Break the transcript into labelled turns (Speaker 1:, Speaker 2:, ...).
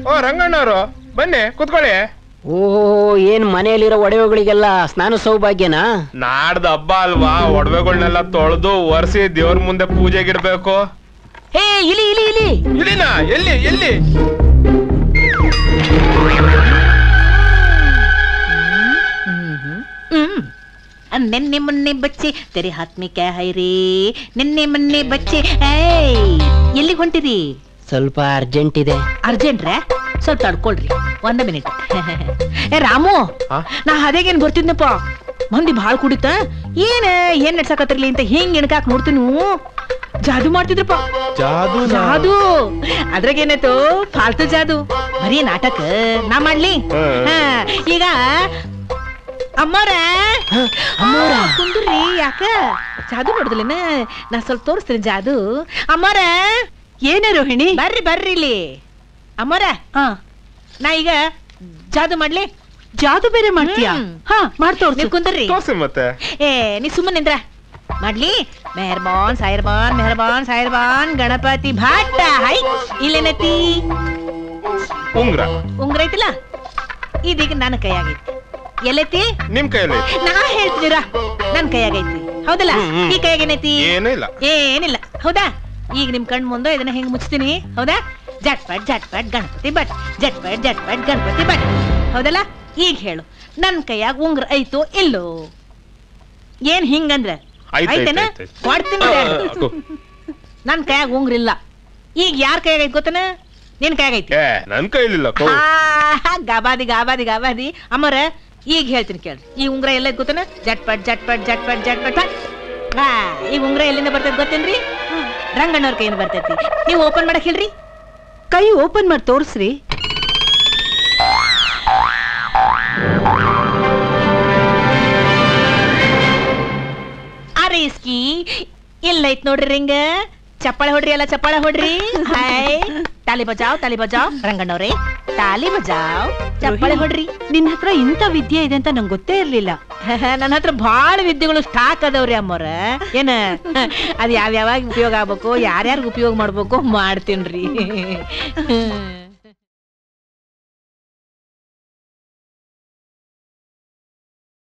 Speaker 1: ಓ ರಂಗಣ್ಣವ್ರು ಬನ್ನಿ ಕುತ್ಕೊಳ್ಳಿ
Speaker 2: ಓಹೋ ಏನ್ ಮನೆಯಲ್ಲಿರೋ ಒಡವೆಗಳಿಗೆಲ್ಲ ಸ್ನಾನ ಸೌಭಾಗ್ಯನಾ
Speaker 1: ನಾಡ್ದ ಹಬ್ಬ ಅಲ್ವಾ ಒಡವೆಗಳನ್ನೆಲ್ಲ ತೊಳೆದು ಒರೆಸಿ ದೇವ್ರ ಮುಂದೆ ಪೂಜೆಗಿಡ್ಬೇಕು
Speaker 2: ಹೇ ಇಲಿ ಇಲಿ ಇಲಿ
Speaker 1: ಇಲ್ಲಿನ ಎಲ್ಲಿ ಎಲ್ಲಿ
Speaker 3: ಹ್ಮ್ ನಿನ್ನೆ ಮೊನ್ನೆ ಬಚ್ಚಿ ತೆರೆ ಹಾತ್ ಮೇ ಕ್ಯಾ ಹೈ ರೇ ನಿನ್ನೆ ಮೊನ್ನೆ ಬಚ್ಚಿ ಏಯ್ ಎಲ್ಲಿಗೆ ಹೊಂಟಿರಿ
Speaker 2: ಸ್ವಲ್ಪ ಅರ್ಜೆಂಟ್ ಇದೆ
Speaker 3: ಅರ್ಜೆಂಟ್ ರೇ ಸ್ವಲ್ಪ ತಡ್ಕೊಳ್ರಿ ಒಂದ ಮಿನಿಟ್ ಏ ರಾಮು
Speaker 1: ಆ?
Speaker 3: ನಾ ಹದೇಗೇನ್ ಬರ್ತಿದ್ನಪ್ಪ ಮಂದಿ ಭಾಳ ಕುಡಿತ ಏನ ಏನ್ ನಡ್ಸಕತ್ತಿರ್ಲಿ ಅಂತ ಹಿಂಗ್ ಎಣ್ಕಾಕ್ ನೋಡ್ತೀನಿ ಜಾದು ಮಾಡ್ತಿದ್ರಪ್ಪ
Speaker 1: ಜಾದು
Speaker 3: ಜಾದು ಅದ್ರಾಗ ಏನಾಯ್ತು ಫಾಲ್ತು ಜಾದು ಬರೀ ನಾಟಕ ನಾ ಮಾಡ್ಲಿ
Speaker 1: ಹ್ಮ್.
Speaker 3: ಹಾ, ಈಗ ಅಮ್ಮರ
Speaker 2: ಅಮ್ಮೋರ?
Speaker 3: ಕುಂದ್ರಿ ಯಾಕ ಜಾದು ನೋಡುದಿಲ್ಲನ ನಾ ಸ್ವಲ್ಪ ತೋರಿಸ್ತೀನಿ ಜಾದು ಅಮ್ಮರ ಏನೇ ರೋಹಿಣಿ ಬರ್ರಿ ಬರ್ರಿ ಇಲ್ಲಿ ಅಮ್ಮರ ನಾ ಈಗ ಜಾದು ಮಾಡ್ಲಿ ಜಾದು ಬೇರೆ ಮಾಡ್ತೀಯಾ ಹಾ ಮಾಡ್ತೋರ್ ನೀವು ಕುಂದ್ರಿ
Speaker 1: ತೋರ್ಸಿ ಮತ್ತೆ
Speaker 3: ಏ ನೀ ಸುಮ್ಮನೆ ನಿಂದ್ರ ಮಾಡ್ಲಿ ಮೆಹರ್ಬಾನ್ ಸಾಯಿರ್ಬಾನ್ ಮೆಹರ್ಬಾನ್ ಸಾಯಿರ್ಬಾನ್ ಗಣಪತಿ ಭಾಟ ಹೈ ಇಲ್ಲೇನೈತಿ
Speaker 1: ಉಂಗ್ರ
Speaker 3: ಉಂಗ್ರ ಐತಿಲ್ಲ ಇದೀಗ ನನ್ನ ಕೈಯಾಗೈತಿ ಎಲ್ಲೈತಿ
Speaker 1: ನಿಮ್ ಕೈಯಲ್ಲಿ
Speaker 3: ನಾ ಹೇಳ್ತೀರ ನನ್ ಕೈಯಾಗೈತಿ ಹೌದಲ್ಲ
Speaker 1: ಹ್ಮ್, ಹ್ಮ್.
Speaker 3: ಈ ಕೈಯಾಗ ಏನೈತಿ
Speaker 1: ಏನೂ ಇಲ್ಲ
Speaker 3: ಏನಿಲ್ಲ ಹೌದಾ ಈಗ ನಿಮ್ ಕಣ್ ಮುಂದೆ ಇದನ್ನ ಹೆಂಗ್ ಮುಚ್ತೀನಿ ಹೌದಾ ಜಟ್ಪಟ್ ಜಟ್ಪಟ್ ಗಣಪತಿ ಬಟ್ ಜಟ್ಪಟ್ ಜಟ್ಪಟ್ ಗಣಪತಿ ಬಟ್ ಹೌದಲ್ಲ ಈಗ ಹೇಳು ನನ್ ಕೈಯಾಗ ಉಂಗ್ರ ಐತೋ ಇಲ್ಲೋ ಏನ್ ಹಿಂಗಂದ್ರ
Speaker 1: ಐತ್, ಐತ್,
Speaker 3: ಐತೆನ
Speaker 1: ಐತ್, ಐತ್.
Speaker 3: ಮಾಡ್ತೀನಿ
Speaker 1: ಆ,
Speaker 3: ಬಿಡು.
Speaker 1: ಹಾಕು.
Speaker 3: ನನ್ ಕೈಯಾಗ ಉಂಗ್ರ ಇಲ್ಲ ಈಗ ಯಾರ ಕೈಯಾಗ ಐತ್ ಗೊತ್ತನ ನಿನ್ ಕೈಯಾಗ ಐತಿ
Speaker 1: ಏ ನನ್ ಕೈಲಿಲ್ಲ ಕೌ
Speaker 3: ಆ, ಗಾಬಾದಿ ಗಾಬಾದಿ ಗಾಬಾದಿ ಅಮ್ಮರ ಈಗ ಹೇಳ್ತೀನಿ ಕೇಳ್ರಿ ಈ ಉಂಗ್ರ ಎಲ್ಲ ಗೊತ್ತನ ಜಟ್ಪಟ್ ಜಟ್ಪಟ್ ಜಟ್ಪಟ್ ಜಟ್ಪಟ್ ಫಟ್. ಆ, ಈ ಉಂಗ್ರ ಎಲ್ಲಿಂದ ಬರ್ತೈತಿ ಗೊತ್ತೇನ್ರಿ ರಂಗಣ್ಣವ್ರ ಕೈಯಿಂದ ಬರ್ತೈತಿ ನೀವು ಓಪನ್ ಮಾಡಕ್ ಹೇಳ್ರಿ ಕೈ ಓಪನ್ ಮಾಡಿ ತೋರಿಸ್ರಿ ಅರೆ ಇಸ್ಕಿ ಎಲ್ಲೈತ್ ನೋಡ್ರಿ ರಿಂಗ ಚಪ್ಪಾಳೆ ಹೊಡ್ರಿ ಎಲ್ಲ ಚಪ್ಪಾಳೆ ಹೊಡ್ರಿ ಹಾಯ್ ತಾಲಿ ಬಜಾವ್ ತಾಲಿ ಬಜಾವ್ ರಂಗಣ್ಣವ್ರೆ ತಾಲಿ ಬಜಾವ್ ಚಪ್ಪಾಳೆ ಹೊಡ್ರಿ
Speaker 4: ನಿನ್ ಹತ್ರ ಇಂಥ ವಿದ್ಯೆ ಇದೆ ಅಂತ ನಂಗೆ ಗೊತ್ತೇ ಇರ್ಲಿಲ್ಲ
Speaker 3: ನನ್ನ ಹತ್ರ ಬಹಳ ವಿದ್ಯೆಗಳು ಸ್ಟಾಕ್ ಅದಾವ್ರಿ ಅಮ್ಮವ್ರ ಏನ ಅದ್ ಯಾವ್ಯಾವಾಗ ಉಪಯೋಗ ಆಗ್ಬೇಕು ಯಾರ್ಯಾರಿಗೆ ಉಪಯೋಗ ಮಾಡ್ಬೇಕು ಮಾಡ್ತೀನ್ರಿ